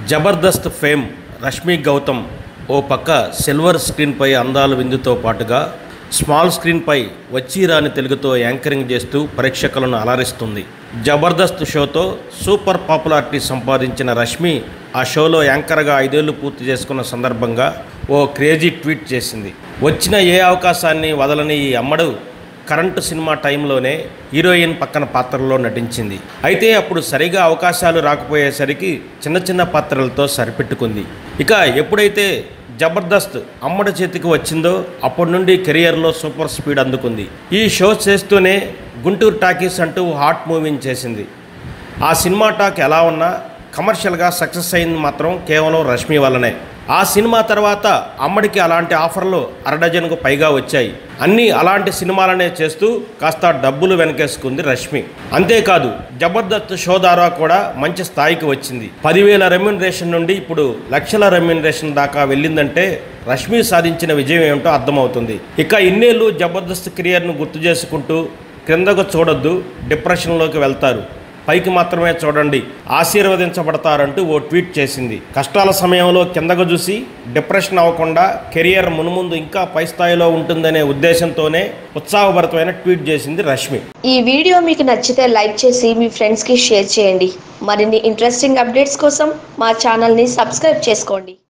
Jabardasth fame Rashmi Gautam ఓ పక్క silver స్క్రీన్పై అందాల విందుతో పాటుగా స్మాల్ స్క్రీన్పై వచ్చి రాని తెలుగుతో యాంకరింగ్ చేస్తూ ప్రేక్షకులను అలరిస్తుంది జబర్దస్త్ షోతో సూపర్ పాపులారిటీ సంపాదించిన రష్మి ఆ షోలో యాంకర్గా ఐదేళ్లు పూర్తి చేసుకున్న సందర్భంగా ఓ క్రేజీ ట్వీట్ చేసింది వచ్చిన ఏ అవకాశాన్ని వదలని ఈ అమ్మడు కరెంటు సినిమా టైంలోనే హీరోయిన్ పక్కన పాత్రలో నటించింది అయితే అప్పుడు సరిగా అవకాశాలు రాకపోయేసరికి చిన్న చిన్న పాత్రలతో సరిపెట్టుకుంది ఇక ఎప్పుడైతే జబర్దస్త్ అమ్మడి చేతికి వచ్చిందో అప్పటి నుండి కెరియర్లో సూపర్ స్పీడ్ అందుకుంది ఈ షో చేస్తూనే గుంటూరు టాకీస్ అంటూ హాట్ మూవీని చేసింది ఆ సినిమా టాక్ ఎలా ఉన్నా కమర్షియల్గా సక్సెస్ అయింది మాత్రం కేవలం రష్మి వల్లనే ఆ సినిమా తర్వాత అమ్మడికి అలాంటి ఆఫర్లు అరడజన్కు పైగా వచ్చాయి అన్నీ అలాంటి సినిమాలనే చేస్తూ కాస్త డబ్బులు వెనకేసుకుంది రష్మి అంతేకాదు జబర్దస్త్ షో ద్వారా కూడా మంచి స్థాయికి వచ్చింది పదివేల రెమ్యునరేషన్ నుండి ఇప్పుడు లక్షల రెమ్యునరేషన్ దాకా వెళ్ళిందంటే రష్మి సాధించిన విజయం ఏమిటో అర్థమవుతుంది ఇక ఇన్నేళ్ళు జబర్దస్త్ కెరియర్ను గుర్తు చేసుకుంటూ క్రిందకు చూడొద్దు డిప్రెషన్లోకి వెళ్తారు పైకి మాత్రమే చూడండి ఆశీర్వదించబడతారంటూ ఓ ట్వీట్ చేసింది కష్టాల సమయంలో కిందకు చూసి డిప్రెషన్ అవ్వకుండా కెరియర్ మునుముందు ఇంకా పై స్థాయిలో ఉంటుందనే ఉద్దేశంతోనే ఉత్సాహభరితమైన ట్వీట్ చేసింది రష్మి ఈ వీడియో మీకు నచ్చితే లైక్ చేసి మీ ఫ్రెండ్స్కి షేర్ చేయండి మరిన్ని ఇంట్రెస్టింగ్ అప్డేట్స్ కోసం మా ఛానల్ని సబ్స్క్రైబ్ చేసుకోండి